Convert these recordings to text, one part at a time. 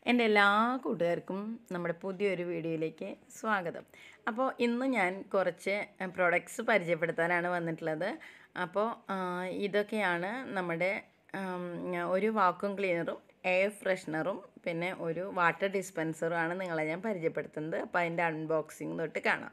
എൻ്റെ എല്ലാ കൂട്ടുകാർക്കും നമ്മുടെ പുതിയൊരു വീഡിയോയിലേക്ക് സ്വാഗതം അപ്പോൾ ഇന്ന് ഞാൻ കുറച്ച് പ്രൊഡക്ട്സ് പരിചയപ്പെടുത്താനാണ് വന്നിട്ടുള്ളത് അപ്പോൾ ആ, ഇതൊക്കെയാണ് നമ്മുടെ ആം, ഒരു വാക്വം ക്ലീനറും എയർ ഫ്രഷ്നറും പിന്നെ ഒരു വാട്ടർ ഡിസ്പെൻസറും ആണ് നിങ്ങളെ ഞാൻ പരിചയപ്പെടുത്തുന്നത് അപ്പോൾ അതിൻ്റെ അൺബോക്സിങ് തൊട്ട് കാണാം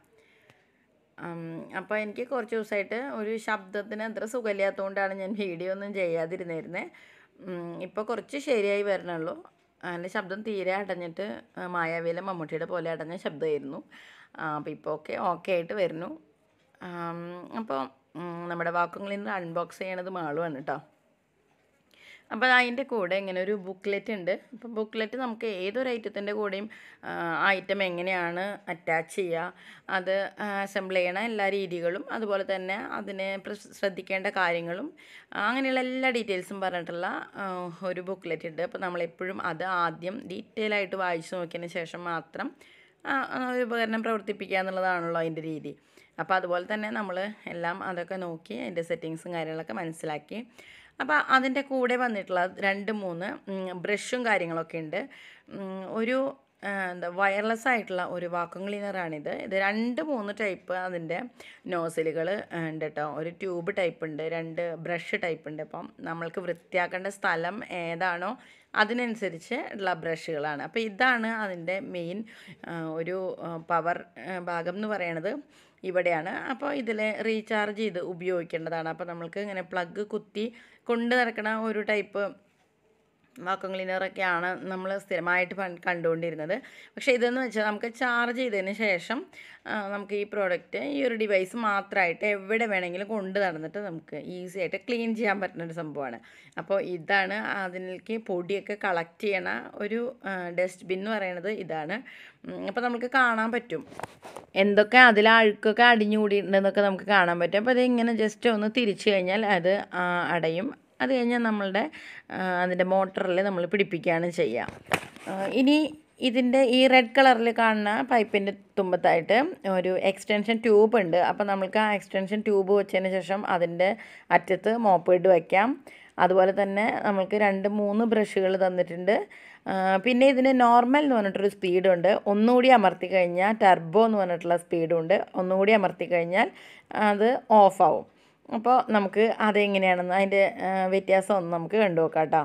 അപ്പോൾ എനിക്ക് കുറച്ച് ദിവസമായിട്ട് ഒരു ശബ്ദത്തിന് അത്ര സുഖമില്ലാത്തതുകൊണ്ടാണ് ഞാൻ വീഡിയോ ഒന്നും ചെയ്യാതിരുന്നിരുന്നത് ഇപ്പോൾ കുറച്ച് ശരിയായി വരണുള്ളൂ എൻ്റെ ശബ്ദം തീരെ അടഞ്ഞിട്ട് ആ, മായാവിയിലെ മമ്മൂട്ടിയുടെ പോലെ അടഞ്ഞ ശബ്ദമായിരുന്നു അപ്പോൾ ഇപ്പോൾ ഓക്കെ ഓക്കെ ആയിട്ട് വരുന്നു ആം, അപ്പോൾ ഉം, നമ്മുടെ വാക്കും ക്ലീനർ അൺബോക്സ് ചെയ്യണത് മാളുമാണ് കേട്ടോ അപ്പോൾ അതിൻ്റെ കൂടെ ഇങ്ങനെ ഒരു ബുക്ക്ലെറ്റ് ഉണ്ട് അപ്പോൾ ബുക്ക്ലെറ്റ് നമുക്ക് ഏതൊരു ഐറ്റത്തിൻ്റെ കൂടെയും ആ ഐറ്റം എങ്ങനെയാണ് അറ്റാച്ച് ചെയ്യുക അത് അസംബിൾ ചെയ്യണ എല്ലാ രീതികളും അതുപോലെ തന്നെ അതിനെ പ്ര- ശ്രദ്ധിക്കേണ്ട കാര്യങ്ങളും ആ, അങ്ങനെയുള്ള എല്ലാ ഡീറ്റെയിൽസും പറഞ്ഞിട്ടുള്ള ആ, ഒരു ബുക്ക്ലെറ്റ് ഉണ്ട് അപ്പോൾ നമ്മളെപ്പോഴും അത് ആദ്യം ഡീറ്റെയിൽ ആയിട്ട് വായിച്ചു നോക്കിയതിന് ശേഷം മാത്രം ആ, ആ ഒരു ഉപകരണം പ്രവർത്തിപ്പിക്കുക എന്നുള്ളതാണല്ലോ അതിൻ്റെ രീതി അപ്പോൾ അതുപോലെ തന്നെ നമ്മൾ എല്ലാം അതൊക്കെ നോക്കി അതിൻ്റെ സെറ്റിങ്സും കാര്യങ്ങളൊക്കെ മനസ്സിലാക്കി അപ്പോൾ അതിൻ്റെ കൂടെ വന്നിട്ടുള്ള രണ്ട് മൂന്ന് ബ്രഷും കാര്യങ്ങളൊക്കെ ഉണ്ട് ഉം, ഒരു ആ, എന്താ വയർലെസ് ആയിട്ടുള്ള ഒരു വാക്വം ക്ലീനറാണിത് ഇത് രണ്ട് മൂന്ന് ടൈപ്പ് അതിൻ്റെ നോസിലുകൾ ഉണ്ട് കേട്ടോ ഒരു ട്യൂബ് ടൈപ്പ് ഉണ്ട് രണ്ട് ബ്രഷ് ടൈപ്പ് ഉണ്ട് അപ്പം നമ്മൾക്ക് വൃത്തിയാക്കേണ്ട സ്ഥലം ഏതാണോ അതിനനുസരിച്ച് ഉള്ള ബ്രഷുകളാണ് അപ്പോൾ ഇതാണ് അതിൻ്റെ മെയിൻ ഒരു പവർ ഭാഗം എന്ന് പറയണത് ഇവിടെയാണ് അപ്പോൾ ഇതിൽ റീചാർജ് ചെയ്ത് ഉപയോഗിക്കേണ്ടതാണ് അപ്പോൾ നമ്മൾക്ക് ഇങ്ങനെ പ്ലഗ് കുത്തി കൊണ്ട് നടക്കണ ഒരു ടൈപ്പ് വാക്വം ക്ലീനറൊക്കെയാണ് നമ്മൾ സ്ഥിരമായിട്ട് പണ്ട് കണ്ടുകൊണ്ടിരുന്നത് പക്ഷേ ഇതെന്ന് വെച്ചാൽ നമുക്ക് ചാർജ് ചെയ്തതിന് ശേഷം ആ, നമുക്ക് ഈ പ്രോഡക്റ്റ് ഈ ഒരു ഡിവൈസ് മാത്രമായിട്ട് എവിടെ വേണമെങ്കിലും കൊണ്ട് നടന്നിട്ട് നമുക്ക് ഈസി ആയിട്ട് ക്ലീൻ ചെയ്യാൻ പറ്റുന്ന ഒരു സംഭവമാണ് അപ്പോൾ ഇതാണ് അതിലേക്ക് പൊടിയൊക്കെ കളക്ട് ചെയ്യണ ഒരു ഡസ്റ്റ്ബിൻ എന്ന് പറയുന്നത് ഇതാണ് അപ്പോൾ നമുക്ക് കാണാൻ പറ്റും എന്തൊക്കെ അതിൽ അഴുക്കൊക്കെ അടിഞ്ഞുകൂടിയിട്ടുണ്ടെന്നൊക്കെ നമുക്ക് കാണാൻ പറ്റും അപ്പോൾ ഇത് ഇങ്ങനെ ജസ്റ്റ് ഒന്ന് തിരിച്ചു കഴിഞ്ഞാൽ അത് ആ, അടയും അത് കഴിഞ്ഞാൽ നമ്മളുടെ ആ, അതിൻ്റെ മോട്ടറിൽ നമ്മൾ പിടിപ്പിക്കുകയാണ് ചെയ്യുക ആ, ഇനി ഇതിൻ്റെ ഈ റെഡ് കളറിൽ കാണുന്ന പൈപ്പിൻ്റെ തുമ്പത്തായിട്ട് ഒരു എക്സ്റ്റൻഷൻ ട്യൂബ് ഉണ്ട് അപ്പോൾ നമുക്ക് ആ എക്സ്റ്റൻഷൻ ട്യൂബ് വെച്ചതിന് ശേഷം അതിൻ്റെ അറ്റത്ത് മോപ്പ് ഇട്ട് വയ്ക്കാം അതുപോലെ തന്നെ നമുക്ക് രണ്ട് മൂന്ന് ബ്രഷുകൾ തന്നിട്ടുണ്ട് ആ, പിന്നെ ഇതിന് നോർമൽ എന്ന് പറഞ്ഞിട്ടൊരു സ്പീഡുണ്ട് ഒന്നുകൂടി അമർത്തി കഴിഞ്ഞാൽ ടർബോ എന്ന് പറഞ്ഞിട്ടുള്ള സ്പീഡുണ്ട് ഒന്നുകൂടി അമർത്തി കഴിഞ്ഞാൽ അത് ഓഫാവും അപ്പോൾ നമുക്ക് അതെങ്ങനെയാണെന്ന് അതിൻ്റെ ആ, വ്യത്യാസം ഒന്ന് നമുക്ക് കണ്ടു നോക്കാം കേട്ടോ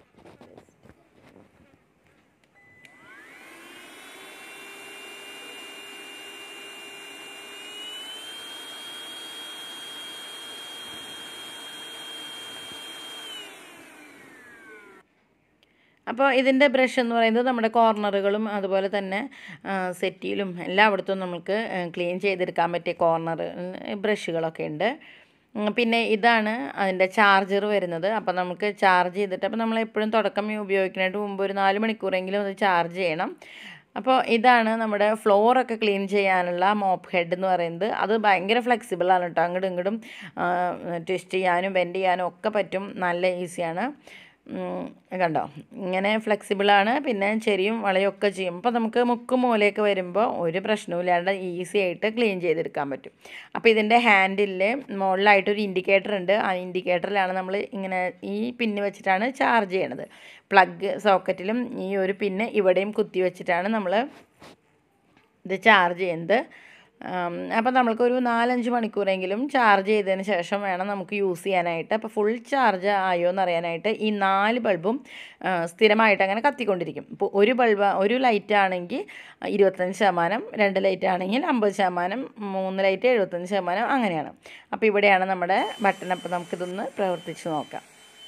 അപ്പോൾ ഇതിൻ്റെ ബ്രഷ് എന്ന് പറയുന്നത് നമ്മുടെ കോർണറുകളും അതുപോലെ തന്നെ ആ, സെറ്റിയിലും എല്ലായിടത്തും നമുക്ക് ക്ലീൻ ചെയ്തെടുക്കാൻ പറ്റിയ കോർണർ ബ്രഷുകളൊക്കെ ഉണ്ട് ഉം, പിന്നെ ഇതാണ് അതിൻ്റെ ചാർജർ വരുന്നത് അപ്പോൾ നമുക്ക് ചാർജ് ചെയ്തിട്ട് അപ്പോൾ നമ്മൾ എപ്പോഴും തുടക്കം ഉപയോഗിക്കുന്നതിന് മുമ്പ് ഒരു നാല് മണിക്കൂറെങ്കിലും അത് ചാർജ് ചെയ്യണം അപ്പോൾ ഇതാണ് നമ്മുടെ ഫ്ലോറൊക്കെ ക്ലീൻ ചെയ്യാനുള്ള മോപ്പ് ഹെഡ് എന്ന് പറയുന്നത് അത് ഭയങ്കര ഫ്ലെക്സിബിളാണ് കേട്ടോ അങ്ങോട്ടും ഇങ്ങോട്ടും ട്വിസ്റ്റ് ചെയ്യാനും ബെൻഡ് ചെയ്യാനും ഒക്കെ പറ്റും നല്ല ഈസിയാണ് ഉം, കണ്ടോ ഇങ്ങനെ ഫ്ലെക്സിബിളാണ് പിന്നെ ചെരിയും വളയൊക്കെ ചെയ്യും അപ്പോൾ നമുക്ക് മുക്കും മൂലയൊക്കെ വരുമ്പോൾ ഒരു പ്രശ്നവുമില്ലാണ്ട് ഈസി ആയിട്ട് ക്ലീൻ ചെയ്തെടുക്കാൻ പറ്റും അപ്പോൾ ഇതിൻ്റെ ഹാൻഡിൽ മുകളിലായിട്ടൊരു ഇൻഡിക്കേറ്റർ ഉണ്ട് ആ ഇൻഡിക്കേറ്ററിലാണ് നമ്മൾ ഇങ്ങനെ ഈ പിന്ന് വെച്ചിട്ടാണ് ചാർജ് ചെയ്യണത് പ്ലഗ് സോക്കറ്റിലും ഈ ഒരു പിന്ന് ഇവിടെയും കുത്തി വെച്ചിട്ടാണ് നമ്മൾ ഇത് ചാർജ് ചെയ്യുന്നത് അപ്പോൾ നമ്മൾക്കൊരു നാലഞ്ച് മണിക്കൂറെങ്കിലും ചാർജ് ചെയ്തതിന് ശേഷം വേണം നമുക്ക് യൂസ് ചെയ്യാനായിട്ട് അപ്പോൾ ഫുൾ ചാർജ് ആയോ എന്ന് അറിയാനായിട്ട് ഈ നാല് ബൾബും ആ, സ്ഥിരമായിട്ട് അങ്ങനെ കത്തിക്കൊണ്ടിരിക്കും ഇപ്പോൾ ഒരു ബൾബ് ഒരു ലൈറ്റ് ആണെങ്കിൽ ഇരുപത്തഞ്ച് ശതമാനം രണ്ട് ലൈറ്റ് ആണെങ്കിൽ അമ്പത് ശതമാനം മൂന്ന് ലൈറ്റ് എഴുപത്തഞ്ച് ശതമാനം അങ്ങനെയാണ് അപ്പോൾ ഇവിടെയാണ് നമ്മുടെ ബട്ടൺ അപ്പോൾ നമുക്കിതൊന്ന് പ്രവർത്തിച്ച് നോക്കാം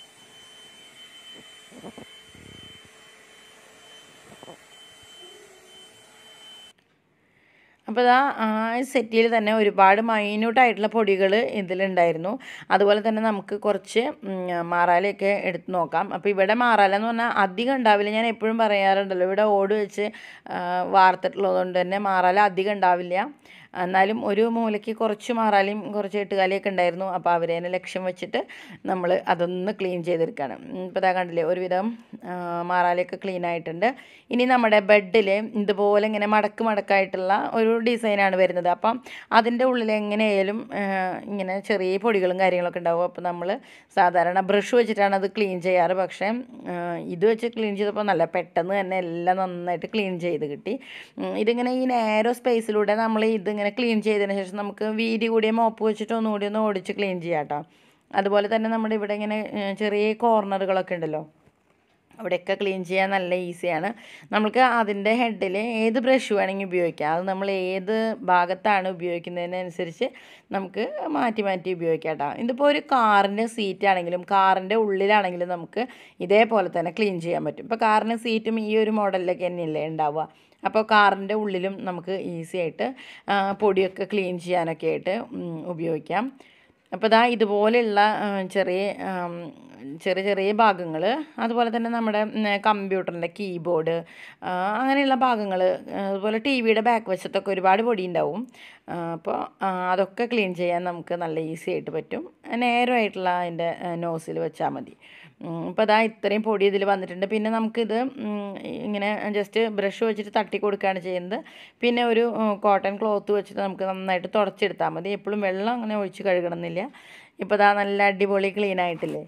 അപ്പോൾ ഇതാ ആ സെറ്റിയിൽ തന്നെ ഒരുപാട് മൈന്യൂട്ടായിട്ടുള്ള പൊടികൾ ഇതിലുണ്ടായിരുന്നു അതുപോലെ തന്നെ നമുക്ക് കുറച്ച് ഉം, മാറാലയൊക്കെ എടുത്ത് നോക്കാം അപ്പോൾ ഇവിടെ മാറാല എന്ന് പറഞ്ഞാൽ അധികം ഉണ്ടാവില്ല ഞാൻ എപ്പോഴും പറയാറുണ്ടല്ലോ ഇവിടെ ഓട് വെച്ച് ആ, വാർത്തിട്ടുള്ളത് കൊണ്ട് തന്നെ മാറാല അധികം ഉണ്ടാവില്ല എന്നാലും ഒരു മൂലയ്ക്ക് കുറച്ച് മാറാലിയും കുറച്ച് എട്ടുകാലിയൊക്കെ ഉണ്ടായിരുന്നു അപ്പോൾ അവരേനെ ലക്ഷ്യം വെച്ചിട്ട് നമ്മൾ അതൊന്ന് ക്ലീൻ ചെയ്തെടുക്കുകയാണ് ഇപ്പോൾ ഇതാ കണ്ടില്ലേ ഒരുവിധം ആ, മാറാലിയൊക്കെ ക്ലീൻ ആയിട്ടുണ്ട് ഇനി നമ്മുടെ ബെഡിൽ ഇതുപോലെ ഇങ്ങനെ മടക്ക് മടക്കായിട്ടുള്ള ഒരു ഡിസൈനാണ് വരുന്നത് അപ്പം അതിൻ്റെ ഉള്ളിൽ എങ്ങനെയായാലും ആ, ഇങ്ങനെ ചെറിയ പൊടികളും കാര്യങ്ങളൊക്കെ ഉണ്ടാവും അപ്പോൾ നമ്മൾ സാധാരണ ബ്രഷ് വെച്ചിട്ടാണ് അത് ക്ലീൻ ചെയ്യാറ് പക്ഷേ ആ, ഇത് വെച്ച് ക്ലീൻ ചെയ്തപ്പോൾ നല്ല പെട്ടെന്ന് തന്നെ എല്ലാം നന്നായിട്ട് ക്ലീൻ ചെയ്ത് കിട്ടി ഉം, ഇതിങ്ങനെ ഈ നേരോ സ്പേസിലൂടെ നമ്മൾ ഇതിങ്ങനെ ക്ലീൻ ചെയ്തതിന് ശേഷം നമുക്ക് വീതി കൂടിയ മോപ്പ് വെച്ചിട്ട് ഒന്നുകൂടി ഒന്ന് ഓടിച്ച് ക്ലീൻ ചെയ്യാം കേട്ടോ അതുപോലെ തന്നെ നമ്മുടെ ഇവിടെ ഇങ്ങനെ ഏ, ചെറിയ കോർണറുകളൊക്കെ ഉണ്ടല്ലോ അവിടെയൊക്കെ ക്ലീൻ ചെയ്യാൻ നല്ല ഈസിയാണ് നമുക്ക് അതിൻ്റെ ഹെഡിൽ ഏത് ബ്രഷ് വേണമെങ്കിൽ ഉപയോഗിക്കാം അത് നമ്മൾ ഏത് ഭാഗത്താണ് ഉപയോഗിക്കുന്നതിനനുസരിച്ച് നമുക്ക് മാറ്റി മാറ്റി ഉപയോഗിക്കാം കേട്ടോ ഇതിപ്പോൾ ഒരു കാറിൻ്റെ സീറ്റ് ആണെങ്കിലും കാറിൻ്റെ ഉള്ളിലാണെങ്കിലും നമുക്ക് ഇതേപോലെ തന്നെ ക്ലീൻ ചെയ്യാൻ പറ്റും ഇപ്പോൾ കാറിൻ്റെ സീറ്റും ഈ ഒരു മോഡലിലൊക്കെ തന്നെയല്ലേ ഉണ്ടാവുക അപ്പോൾ കാറിൻ്റെ ഉള്ളിലും നമുക്ക് ഈസി ആയിട്ട് ആ, പൊടിയൊക്കെ ക്ലീൻ ചെയ്യാനൊക്കെ ആയിട്ട് ഉം, ഉപയോഗിക്കാം അപ്പോൾ ഇതാ ഇതുപോലെയുള്ള ആ, ചെറിയ ആം, ചെറിയ ചെറിയ ഭാഗങ്ങൾ അതുപോലെ തന്നെ നമ്മുടെ കമ്പ്യൂട്ടറിൻ്റെ കീബോർഡ് അങ്ങനെയുള്ള ഭാഗങ്ങൾ അതുപോലെ ടി വിയുടെ ബാക്ക് വശത്തൊക്കെ ഒരുപാട് പൊടി ഉണ്ടാവും ആ, അപ്പോൾ ആ, അതൊക്കെ ക്ലീൻ ചെയ്യാൻ നമുക്ക് നല്ല ഈസി ആയിട്ട് പറ്റും നേരമായിട്ടുള്ള അതിൻ്റെ നോസിൽ വെച്ചാൽ മതി ഇപ്പോൾ അതാ ഇത്രയും പൊടി ഇതിൽ വന്നിട്ടുണ്ട് പിന്നെ നമുക്കിത് ഉം, ഇങ്ങനെ ജസ്റ്റ് ബ്രഷ് വെച്ചിട്ട് തട്ടി കൊടുക്കുകയാണ് ചെയ്യുന്നത് പിന്നെ ഒരു കോട്ടൺ ക്ലോത്ത് വെച്ചിട്ട് നമുക്ക് നന്നായിട്ട് തുടച്ചെടുത്താൽ മതി എപ്പോഴും വെള്ളം അങ്ങനെ ഒഴിച്ച് കഴുകണമെന്നില്ല ഇപ്പോൾ ഇതാ നല്ല അടിപൊളി ക്ലീൻ ആയിട്ടില്ലേ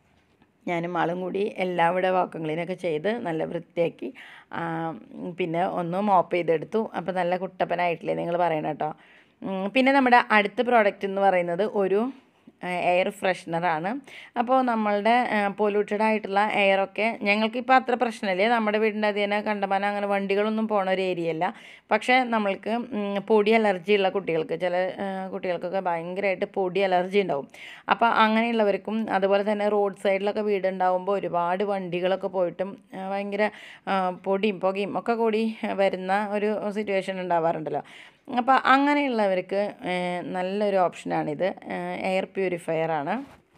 ഞാനും ആളും കൂടി എല്ലാവിടെ വാക്കം ക്ലീനൊക്കെ ചെയ്ത് നല്ല വൃത്തിയാക്കി ആ, പിന്നെ ഒന്ന് മോപ്പ് ചെയ്തെടുത്തു അപ്പോൾ നല്ല കുട്ടപ്പനായിട്ടില്ലേ നിങ്ങൾ പറയണം കേട്ടോ ഉം, പിന്നെ നമ്മുടെ അടുത്ത പ്രോഡക്റ്റ് എന്ന് പറയുന്നത് ഒരു എയർ ഫ്രഷ്നറാണ് അപ്പോൾ നമ്മളുടെ പൊല്യൂട്ടഡ് ആയിട്ടുള്ള എയറൊക്കെ ഞങ്ങൾക്കിപ്പോൾ അത്ര പ്രശ്നമില്ലേ നമ്മുടെ വീടിൻ്റെ അതിൽ തന്നെ കണ്ടമാനം അങ്ങനെ വണ്ടികളൊന്നും പോണ ഒരു ഏരിയ അല്ല പക്ഷേ നമ്മൾക്ക് ഉം, പൊടി അലർജി ഉള്ള കുട്ടികൾക്ക് ചില ആ, കുട്ടികൾക്കൊക്കെ ഭയങ്കരമായിട്ട് പൊടി അലർജി ഉണ്ടാവും അപ്പോൾ അങ്ങനെയുള്ളവർക്കും അതുപോലെ തന്നെ റോഡ് സൈഡിലൊക്കെ വീടുണ്ടാവുമ്പോൾ ഒരുപാട് വണ്ടികളൊക്കെ പോയിട്ടും ആ, ഭയങ്കര ആ, പൊടിയും പുകയും ഒക്കെ കൂടി വരുന്ന ഒരു സിറ്റുവേഷൻ ഉണ്ടാവാറുണ്ടല്ലോ അപ്പോൾ അങ്ങനെയുള്ളവർക്ക് ഏഹ്, നല്ലൊരു ഓപ്ഷനാണിത് എയർ പ്യൂരിഫയർ ആണ്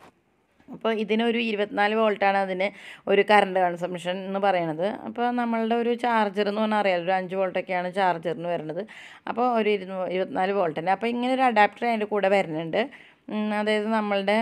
അപ്പോൾ ഇതിനൊരു ഇരുപത്തിനാല് വോൾട്ടാണ് അതിന് ഒരു കറണ്ട് കൺസംഷൻ എന്ന് പറയണത് അപ്പോൾ നമ്മളുടെ ഒരു ചാർജർ എന്ന് പറഞ്ഞാൽ അറിയാലോ ഒരു അഞ്ച് വോൾട്ടൊക്കെയാണ് ചാർജറിന് വരുന്നത് അപ്പോൾ ഒരു ഇരുന്നൂ ഇരുപത്തിനാല് വോൾട്ടിൻ്റെ അപ്പോൾ ഇങ്ങനെ ഒരു അഡാപ്റ്റർ അതിൻ്റെ കൂടെ വരുന്നുണ്ട് ഉം, അതായത് നമ്മളുടെ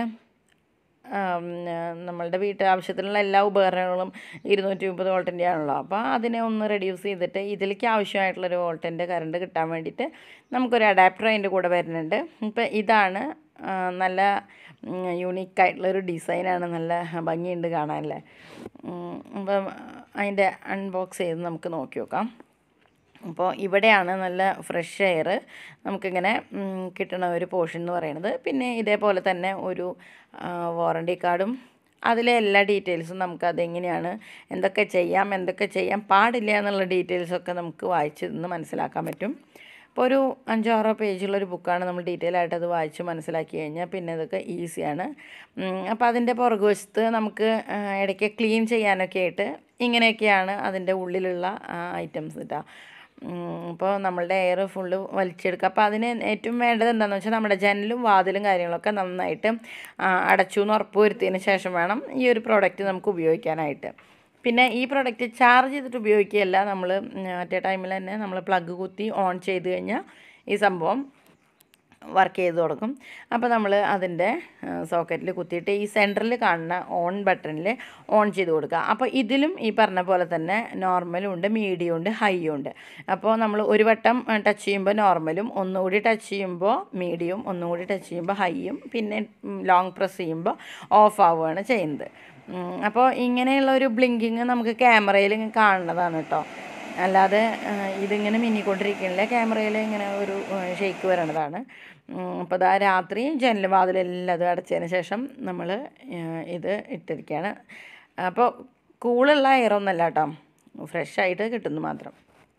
ആം, ആ, നമ്മളുടെ വീട്ട് ആവശ്യത്തിനുള്ള എല്ലാ ഉപകരണങ്ങളും ഇരുന്നൂറ്റി മുപ്പത് വോൾട്ടിൻ്റെ ആണല്ലോ അപ്പോൾ അതിനെ ഒന്ന് റെഡ്യൂസ് ചെയ്തിട്ട് ഇതിലേക്ക് ആവശ്യമായിട്ടുള്ളൊരു വോൾട്ടിൻ്റെ കറണ്ട് കിട്ടാൻ വേണ്ടിയിട്ട് നമുക്കൊരു അഡാപ്റ്റർ അതിൻ്റെ കൂടെ വരുന്നുണ്ട് ഇപ്പോൾ ഇതാണ് ആ, നല്ല യൂണീക്കായിട്ടുള്ളൊരു ഡിസൈനാണ് നല്ല ഭംഗിയുണ്ട് കാണാനല്ലേ ഉം, അപ്പം അതിൻ്റെ അൺബോക്സ് ചെയ്ത് നമുക്ക് നോക്കി നോക്കാം അപ്പോൾ ഇവിടെയാണ് നല്ല ഫ്രഷ് എയർ നമുക്കിങ്ങനെ ഉം, കിട്ടണ ഒരു പോർഷൻ എന്ന് പറയുന്നത് പിന്നെ ഇതേപോലെ തന്നെ ഒരു വാറണ്ടി കാർഡും അതിലെ എല്ലാ ഡീറ്റെയിൽസും നമുക്ക് അതെങ്ങനെയാണ് എന്തൊക്കെ ചെയ്യാം എന്തൊക്കെ ചെയ്യാൻ പാടില്ല എന്നുള്ള ഡീറ്റെയിൽസൊക്കെ നമുക്ക് വായിച്ച് നിന്ന് മനസ്സിലാക്കാൻ പറ്റും ഇപ്പോൾ ഒരു അഞ്ചോ ആറോ പേജുള്ളൊരു ബുക്കാണ് നമ്മൾ ഡീറ്റെയിൽ ആയിട്ട് അത് വായിച്ച് മനസ്സിലാക്കി കഴിഞ്ഞാൽ പിന്നെ ഇതൊക്കെ ഈസിയാണ് അപ്പോൾ അതിൻ്റെ പുറകുവശത്ത് നമുക്ക് ആ, ഇടയ്ക്ക് ക്ലീൻ ചെയ്യാനൊക്കെ ആയിട്ട് ഇങ്ങനെയൊക്കെയാണ് അതിൻ്റെ ഉള്ളിലുള്ള ഐറ്റംസ് കേട്ടോ അപ്പോൾ നമ്മളുടെ എയർ ഫുള്ള് വലിച്ചെടുക്കുക അപ്പോൾ അതിന് ഏറ്റവും വേണ്ടത് എന്താണെന്ന് വെച്ചാൽ നമ്മുടെ ജനലും വാതിലും കാര്യങ്ങളൊക്കെ നന്നായിട്ട് ആ, അടച്ചു എന്ന് ഉറപ്പ് വരുത്തിയതിന് ശേഷം വേണം ഈ ഒരു പ്രോഡക്റ്റ് നമുക്ക് ഉപയോഗിക്കാനായിട്ട് പിന്നെ ഈ പ്രോഡക്റ്റ് ചാർജ് ചെയ്തിട്ട് ഉപയോഗിക്കുകയല്ല നമ്മൾ മറ്റേ ടൈമിൽ തന്നെ നമ്മൾ പ്ലഗ് കുത്തി ഓൺ ചെയ്ത് കഴിഞ്ഞാൽ ഈ സംഭവം വർക്ക് ചെയ്ത് തുടങ്ങും അപ്പോൾ നമ്മൾ അതിൻ്റെ സോക്കറ്റിൽ കുത്തിയിട്ട് ഈ സെൻറ്ററിൽ കാണുന്ന ഓൺ ബട്ടണിൽ ഓൺ ചെയ്ത് കൊടുക്കുക അപ്പോൾ ഇതിലും ഈ പറഞ്ഞ പോലെ തന്നെ നോർമലും ഉണ്ട് മീഡിയം ഉണ്ട് ഹൈയും ഉണ്ട് അപ്പോൾ നമ്മൾ ഒരു വട്ടം ടച്ച് ചെയ്യുമ്പോൾ നോർമലും ഒന്നുകൂടി ടച്ച് ചെയ്യുമ്പോൾ മീഡിയവും ഒന്നുകൂടി ടച്ച് ചെയ്യുമ്പോൾ ഹൈയും പിന്നെ ലോങ് പ്രസ് ചെയ്യുമ്പോൾ ഓഫ് ആവുകയാണ് ചെയ്യുന്നത് ഉം, അപ്പോൾ ഇങ്ങനെയുള്ള ഒരു ബ്ലിങ്കിങ് നമുക്ക് ക്യാമറയിൽ കാണുന്നതാണ് കേട്ടോ അല്ലാതെ ആ, ഇതിങ്ങനെ മിന്നിക്കൊണ്ടിരിക്കണില്ല ക്യാമറയിൽ ഇങ്ങനെ ഒരു ഷെയ്ക്ക് വരണതാണ് അപ്പോൾ അതാ രാത്രി ജനൽ വാതിലെല്ലാം അത് അടച്ചതിന് ശേഷം നമ്മൾ ഇത് ഇട്ടിരിക്കുകയാണ് അപ്പോൾ കൂളുള്ള എയറൊന്നല്ല കേട്ടോ ഫ്രഷ് ആയിട്ട് കിട്ടുന്നു മാത്രം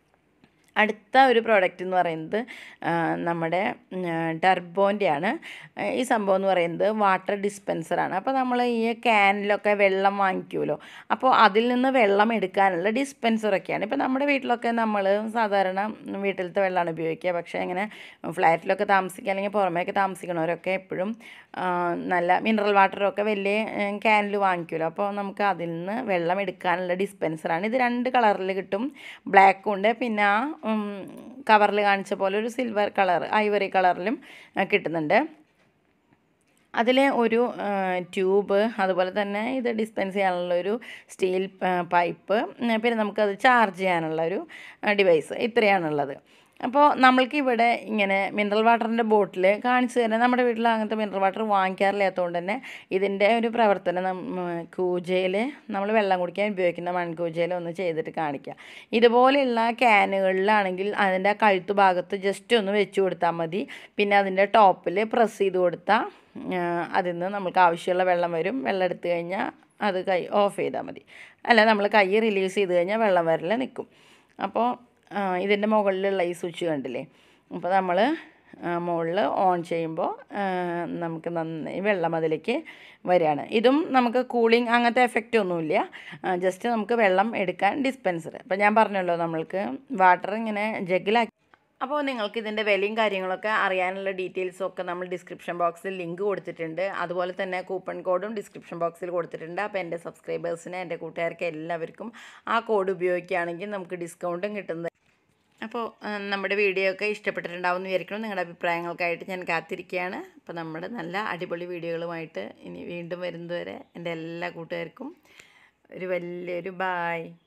അടുത്ത ഒരു പ്രോഡക്റ്റ് എന്ന് പറയുന്നത് ആ, നമ്മുടെ ടർബോൻ്റെ ആണ് ഈ സംഭവം എന്ന് പറയുന്നത് വാട്ടർ ഡിസ്പെൻസറാണ് അപ്പോൾ നമ്മൾ ഈ ക്യാനിലൊക്കെ വെള്ളം വാങ്ങിക്കുമല്ലോ അപ്പോൾ അതിൽ നിന്ന് വെള്ളം എടുക്കാനുള്ള ഡിസ്പെൻസറൊക്കെയാണ് ഇപ്പോൾ നമ്മുടെ വീട്ടിലൊക്കെ നമ്മൾ സാധാരണ വീട്ടിലത്തെ വെള്ളമാണ് ഉപയോഗിക്കുക പക്ഷേ ഇങ്ങനെ ഫ്ലാറ്റിലൊക്കെ താമസിക്കുക അല്ലെങ്കിൽ പുറമേയൊക്കെ താമസിക്കണവരൊക്കെ എപ്പോഴും ആ, നല്ല മിനറൽ വാട്ടറൊക്കെ വലിയ ക്യാനിൽ വാങ്ങിക്കുമല്ലോ അപ്പോൾ നമുക്ക് അതിൽ നിന്ന് വെള്ളം എടുക്കാനുള്ള ഡിസ്പെൻസറാണ് ഇത് രണ്ട് കളറിൽ കിട്ടും ബ്ലാക്കും ഉണ്ട് പിന്നെ ആ കവറിൽ കാണിച്ച പോലെ ഒരു സിൽവർ കളർ ഐവറി കളറിലും ആ, കിട്ടുന്നുണ്ട് അതിൽ ഒരു ട്യൂബ് അതുപോലെ തന്നെ ഇത് ഡിസ്പെൻസ് ചെയ്യാനുള്ള ഒരു സ്റ്റീൽ പൈപ്പ് പിന്നെ നമുക്കത് ചാർജ് ചെയ്യാനുള്ള ഒരു ഡിവൈസ് ഇത്രയാണുള്ളത് അപ്പോൾ നമ്മൾക്ക് ഇവിടെ ഇങ്ങനെ മിനറൽ വാട്ടറിൻ്റെ ബോട്ടിൽ കാണിച്ചു തരാൻ നമ്മുടെ വീട്ടിൽ അങ്ങനത്തെ മിനറൽ വാട്ടർ വാങ്ങിക്കാറില്ലാത്തതുകൊണ്ട് തന്നെ ഇതിൻ്റെ ഒരു പ്രവർത്തനം നമ്മ കൂജയിൽ നമ്മൾ വെള്ളം കുടിക്കാൻ ഉപയോഗിക്കുന്ന മൺകൂജയിൽ ഒന്ന് ചെയ്തിട്ട് കാണിക്കുക ഇതുപോലെയുള്ള ക്യാനുകളിലാണെങ്കിൽ അതിൻ്റെ കഴുത്ത് ഭാഗത്ത് ജസ്റ്റ് ഒന്ന് വെച്ച് കൊടുത്താൽ മതി പിന്നെ അതിൻ്റെ ടോപ്പിൽ പ്രസ് ചെയ്ത് കൊടുത്താൽ അതിൽ നിന്ന് നമുക്ക് ആവശ്യമുള്ള വെള്ളം വരും വെള്ളം എടുത്തു കഴിഞ്ഞാൽ അത് കൈ ഓഫ് ചെയ്താൽ മതി അല്ല നമ്മൾ കൈ റിലീസ് ചെയ്ത് കഴിഞ്ഞാൽ വെള്ളം വരൽ നിൽക്കും അപ്പോൾ ഇതിൻ്റെ മുകളിലുള്ള ഈ സ്വിച്ച് കണ്ടില്ലേ അപ്പോൾ നമ്മൾ മുകളിൽ ഓൺ ചെയ്യുമ്പോൾ നമുക്ക് നന്നായി വെള്ളം അതിലേക്ക് വരികയാണ് ഇതും നമുക്ക് കൂളിംഗ് അങ്ങനത്തെ എഫക്റ്റ് ഒന്നുമില്ല ജസ്റ്റ് നമുക്ക് വെള്ളം എടുക്കാൻ ഡിസ്പെൻസർ അപ്പോൾ ഞാൻ പറഞ്ഞല്ലോ നമ്മൾക്ക് വാട്ടർ ഇങ്ങനെ ജഗ്ഗിലാക്കി അപ്പോൾ നിങ്ങൾക്ക് ഇതിൻ്റെ വിലയും കാര്യങ്ങളൊക്കെ അറിയാനുള്ള ഡീറ്റെയിൽസും ഒക്കെ നമ്മൾ ഡിസ്ക്രിപ്ഷൻ ബോക്സിൽ ലിങ്ക് കൊടുത്തിട്ടുണ്ട് അതുപോലെ തന്നെ കൂപ്പൺ കോഡും ഡിസ്ക്രിപ്ഷൻ ബോക്സിൽ കൊടുത്തിട്ടുണ്ട് അപ്പോൾ എൻ്റെ സബ്സ്ക്രൈബേഴ്സിന് എൻ്റെ കൂട്ടുകാർക്ക് എല്ലാവർക്കും ആ കോഡ് ഉപയോഗിക്കുകയാണെങ്കിൽ നമുക്ക് ഡിസ്കൗണ്ടും കിട്ടുന്നത് അപ്പോൾ ആ, നമ്മുടെ വീഡിയോ ഒക്കെ ഇഷ്ടപ്പെട്ടിട്ടുണ്ടാവും എന്ന് വിചാരിക്കണം നിങ്ങളുടെ അഭിപ്രായങ്ങൾക്കായിട്ട് ഞാൻ കാത്തിരിക്കുകയാണ് അപ്പോൾ നമ്മുടെ നല്ല അടിപൊളി വീഡിയോകളുമായിട്ട് ഇനി വീണ്ടും വരുന്നതുവരെ എൻ്റെ എല്ലാ കൂട്ടുകാർക്കും ഒരു വലിയൊരു ബായ്